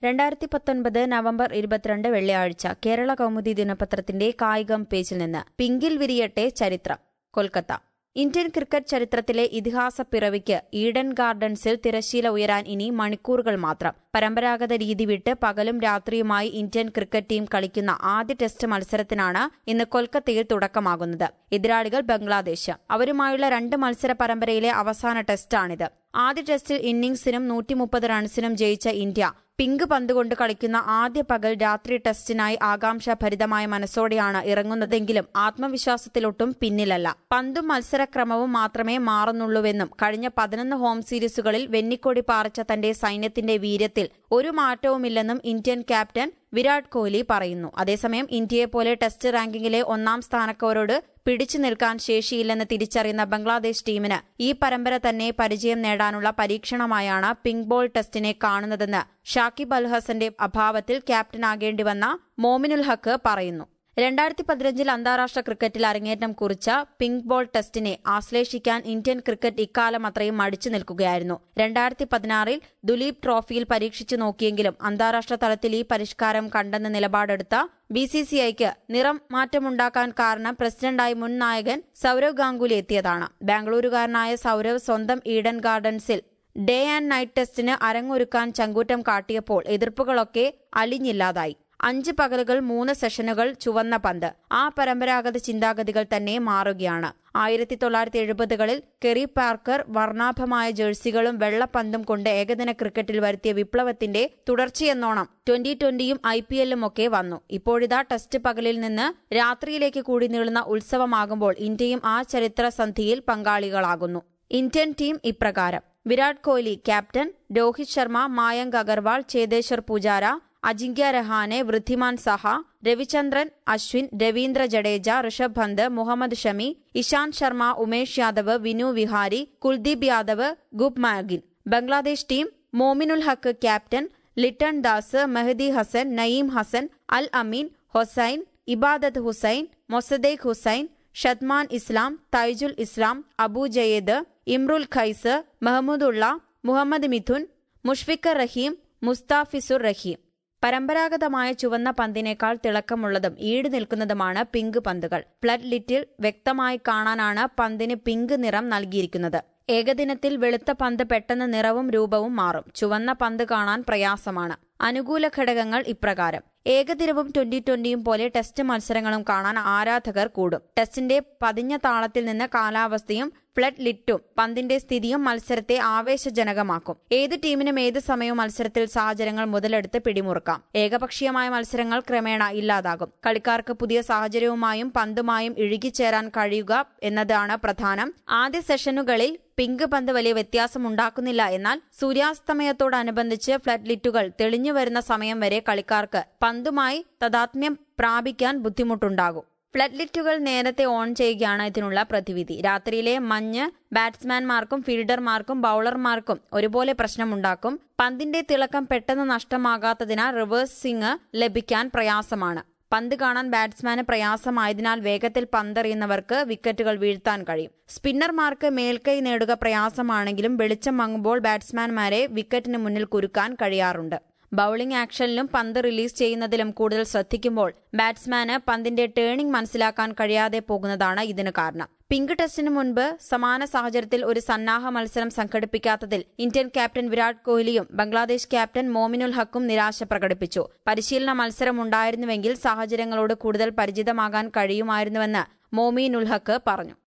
രണ്ടായിരത്തി പത്തൊൻപത് നവംബർ ഇരുപത്തിരണ്ട് വെള്ളിയാഴ്ച കേരള കൗമുദി ദിനപത്രത്തിന്റെ കായികം പേജിൽ നിന്ന് പിങ്കിൽ വിരിയട്ടെ ചരിത്രം കൊൽക്കത്ത ഇന്ത്യൻ ക്രിക്കറ്റ് ചരിത്രത്തിലെ ഇതിഹാസ പിറവിക്ക് ഈഡൻ ഗാർഡൻസിൽ തിരശ്ശീല ഉയരാൻ ഇനി മണിക്കൂറുകൾ മാത്രം പരമ്പരാഗത രീതി വിട്ട് പകലും രാത്രിയുമായി ഇന്ത്യൻ ക്രിക്കറ്റ് ടീം കളിക്കുന്ന ആദ്യ ടെസ്റ്റ് മത്സരത്തിനാണ് ഇന്ന് കൊൽക്കത്തയിൽ തുടക്കമാകുന്നത് എതിരാളികൾ ബംഗ്ലാദേശ് അവരുമായുള്ള രണ്ട് മത്സര പരമ്പരയിലെ അവസാന ടെസ്റ്റാണിത് ആദ്യ ടെസ്റ്റിൽ ഇന്നിംഗ്സിനും നൂറ്റി മുപ്പത് റൺസിനും ജയിച്ച ഇന്ത്യ പിങ്ക് പന്ത് കൊണ്ട് കളിക്കുന്ന ആദ്യ പകൽ രാത്രി ടെസ്റ്റിനായി ആകാംക്ഷഭരിതമായ മനസ്സോടെയാണ് ഇറങ്ങുന്നതെങ്കിലും ആത്മവിശ്വാസത്തിലൊട്ടും പിന്നിലല്ല പന്തും മത്സരക്രമവും മാത്രമേ മാറുന്നുള്ളൂവെന്നും കഴിഞ്ഞ പതിനൊന്ന് ഹോം സീരീസുകളിൽ വെന്നിക്കൊടി പാറിച്ച തന്റെ സൈന്യത്തിന്റെ വീര്യത്തിൽ ഒരു മാറ്റവുമില്ലെന്നും ഇന്ത്യൻ ക്യാപ്റ്റൻ വിരാട് കോഹ്ലി പറയുന്നു അതേസമയം ഇന്ത്യയെപ്പോലെ ടെസ്റ്റ് റാങ്കിങ്ങിലെ ഒന്നാം സ്ഥാനക്കാരോട് പിടിച്ചു നിൽക്കാൻ ശേഷിയില്ലെന്ന് തിരിച്ചറിയുന്ന ബംഗ്ലാദേശ് ടീമിന് ഈ പരമ്പര തന്നെ പരിചയം നേടാനുള്ള പരീക്ഷണമായാണ് പിങ്ക് ബോൾ ടെസ്റ്റിനെ കാണുന്നതെന്ന് ഷാക്കിബ് അൽ ഹസന്റെ അഭാവത്തിൽ ക്യാപ്റ്റനാകേണ്ടി വന്ന മോമിനുൽ ഹക്ക് പറയുന്നു രണ്ടായിരത്തി പതിനഞ്ചിൽ അന്താരാഷ്ട്ര ക്രിക്കറ്റിൽ അരങ്ങേറ്റം കുറിച്ച പിങ്ക് ബോൾ ടെസ്റ്റിനെ ആശ്ലേഷിക്കാൻ ഇന്ത്യൻ ക്രിക്കറ്റ് ഇക്കാലം അത്രയും മടിച്ചു നിൽക്കുകയായിരുന്നു രണ്ടായിരത്തി പതിനാറിൽ ദുലീപ് ട്രോഫിയിൽ പരീക്ഷിച്ചു നോക്കിയെങ്കിലും അന്താരാഷ്ട്ര തലത്തിൽ ഈ പരിഷ്കാരം കണ്ടെന്ന നിലപാടെടുത്ത ബി സി സി ഐക്ക് നിറം മാറ്റമുണ്ടാക്കാൻ കാരണം പ്രസിഡന്റായി മുൻ നായകൻ സൌരവ് ഗാംഗുലി എത്തിയതാണ് ബാംഗ്ലൂരുകാരനായ സൌരവ് സ്വന്തം ഈഡൻ ഗാർഡൻസിൽ ഡേ ആൻഡ് നൈറ്റ് ടെസ്റ്റിന് അരങ്ങൊരുക്കാൻ ചങ്കൂറ്റം കാട്ടിയപ്പോൾ എതിർപ്പുകളൊക്കെ അലിഞ്ഞില്ലാതായി അഞ്ച് പകലുകൾ മൂന്ന് സെഷനുകൾ ചുവന്ന പന്ത് ആ പരമ്പരാഗത ചിന്താഗതികൾ തന്നെ മാറുകയാണ് ആയിരത്തി തൊള്ളായിരത്തി എഴുപതുകളിൽ കെറി പാർക്കർ വർണ്ണാഭമായ ജേഴ്സികളും വെള്ളപ്പന്തും കൊണ്ട് ഏകദിന ക്രിക്കറ്റിൽ വരുത്തിയ വിപ്ലവത്തിന്റെ തുടർച്ചയെന്നോണം ട്വന്റി ട്വന്റിയും ഐ പി എല്ലും ഒക്കെ വന്നു ഇപ്പോഴിതാ ടെസ്റ്റ് പകലിൽ നിന്ന് രാത്രിയിലേക്ക് കൂടി നീളുന്ന ഉത്സവമാകുമ്പോൾ ഇന്ത്യയും ആ ചരിത്ര സന്ധിയിൽ പങ്കാളികളാകുന്നു ഇന്ത്യൻ ടീം ഇപ്രകാരം വിരാട് കോഹ്ലി ക്യാപ്റ്റൻ രോഹിത് ശർമ്മ മായങ്ക് അഗർവാൾ ചേതേശ്വർ പൂജാര അജിങ്ക്യ രഹാനെ വൃദ്ധിമാൻ സഹ രവിചന്ദ്രൻ അശ്വിൻ രവീന്ദ്ര ജഡേജ ഋഷഭ് പന്ത് മുഹമ്മദ് ഷമി ഇഷാന്ത് ശർമ്മ ഉമേഷ് യാദവ് വിനു വിഹാരി കുൽദീപ് യാദവ് ഗുബ് മാഗിൻ ബംഗ്ലാദേശ് ടീം മോമിനുൽ ഹക്ക് ക്യാപ്റ്റൻ ലിട്ടൺ ദാസ് മെഹദി ഹസൻ നയീം ഹസൻ അൽ അമീൻ ഹൊസൈൻ ഇബാദത്ത് ഹുസൈൻ മൊസദേഖ് ഹുസൈൻ ഷദ്മാൻ ഇസ്ലാം തൈജുൽ ഇസ്ലാം അബു ജയേദ് ഇമ്രുൽ ഖൈസ് മെഹമ്മൂദുള്ള മുഹമ്മദ് മിഥുൻ മുഷ്ഫിഖർ റഹീം മുസ്താഫിസുർ റഹീം പരമ്പരാഗതമായ ചുവന്ന പന്തിനേക്കാൾ തിളക്കമുള്ളതും ഈട് നിൽക്കുന്നതുമാണ് പിങ്ക് പന്തുകൾ ഫ്ലഡ് ലിറ്റിൽ വ്യക്തമായി കാണാനാണ് പന്തിന് പിങ്ക് നിറം നൽകിയിരിക്കുന്നത് ഏകദിനത്തിൽ വെളുത്ത പന്ത് പെട്ടെന്ന് നിറവും രൂപവും മാറും ചുവന്ന പന്ത് കാണാൻ പ്രയാസമാണ് അനുകൂല ഘടകങ്ങൾ ഇപ്രകാരം ഏകദിനവും ട്വന്റി ട്വന്റിയും പോലെ ടെസ്റ്റ് മത്സരങ്ങളും കാണാൻ ആരാധകർ കൂടും ടെസ്റ്റിന്റെ പതിഞ്ഞ താളത്തിൽ നിന്ന് കാലാവസ്ഥയും ഫ്ലഡ് ലിറ്റും പന്തിന്റെ സ്ഥിതിയും മത്സരത്തെ ആവേശജനകമാക്കും ഏത് ടീമിനും ഏത് സമയവും മത്സരത്തിൽ സാഹചര്യങ്ങൾ മുതലെടുത്ത് പിടിമുറുക്കാം ഏകപക്ഷീയമായ മത്സരങ്ങൾ ക്രമേണ ഇല്ലാതാകും കളിക്കാർക്ക് പുതിയ സാഹചര്യവുമായും പന്തുമായും ഇഴുകിച്ചേരാൻ കഴിയുക എന്നതാണ് പ്രധാനം ആദ്യ സെഷനുകളിൽ പിങ്ക് പന്ത് വലിയ വ്യത്യാസമുണ്ടാക്കുന്നില്ല എന്നാൽ സൂര്യാസ്തമയത്തോടനുബന്ധിച്ച് ഫ്ലഡ് ലിറ്റുകൾ തെളിഞ്ഞു വരുന്ന സമയം വരെ കളിക്കാർക്ക് പന്തുമായി തദാത്മ്യം പ്രാപിക്കാൻ ബുദ്ധിമുട്ടുണ്ടാകും ഫ്ലഡ് ലിറ്റുകൾ നേരത്തെ ഓൺ ചെയ്യുകയാണ് ഇതിനുള്ള പ്രതിവിധി രാത്രിയിലെ മഞ്ഞ് ബാറ്റ്സ്മാൻമാർക്കും ഫീൽഡർമാർക്കും ബൌളർമാർക്കും ഒരുപോലെ പ്രശ്നമുണ്ടാക്കും പന്തിന്റെ തിളക്കം പെട്ടെന്ന് നഷ്ടമാകാത്തതിനാൽ റിവേഴ്സിംഗ് ലഭിക്കാൻ പ്രയാസമാണ് പന്ത് കാണാൻ ബാറ്റ്സ്മാന് പ്രയാസമായതിനാൽ വേഗത്തിൽ പന്തെറിയുന്നവർക്ക് വിക്കറ്റുകൾ വീഴ്ത്താൻ കഴിയും സ്പിന്നർമാർക്ക് മേൽക്കൈ നേടുക പ്രയാസമാണെങ്കിലും വെളിച്ചം മങ്ങുമ്പോൾ ബാറ്റ്സ്മാൻമാരെ വിക്കറ്റിന് മുന്നിൽ കുരുക്കാൻ കഴിയാറുണ്ട് ബൌളിംഗ് ആക്ഷനിലും പന്ത് റിലീസ് ചെയ്യുന്നതിലും കൂടുതൽ ശ്രദ്ധിക്കുമ്പോൾ ബാറ്റ്സ്മാന് പന്തിന്റെ ടേണിംഗ് മനസ്സിലാക്കാൻ കഴിയാതെ പോകുന്നതാണ് ഇതിന് കാരണം പിങ്ക് ടെസ്റ്റിന് മുൻപ് സമാന സാഹചര്യത്തിൽ ഒരു സന്നാഹ മത്സരം സംഘടിപ്പിക്കാത്തതിൽ ഇന്ത്യൻ ക്യാപ്റ്റൻ വിരാട് കോഹ്ലിയും ബംഗ്ലാദേശ് ക്യാപ്റ്റൻ മോമിനുൽ ഹക്കും നിരാശ പ്രകടിപ്പിച്ചു പരിശീലന മത്സരമുണ്ടായിരുന്നുവെങ്കിൽ സാഹചര്യങ്ങളോട് കൂടുതൽ പരിചിതമാകാൻ കഴിയുമായിരുന്നുവെന്ന് മോമിനുൽ ഹക്ക് പറഞ്ഞു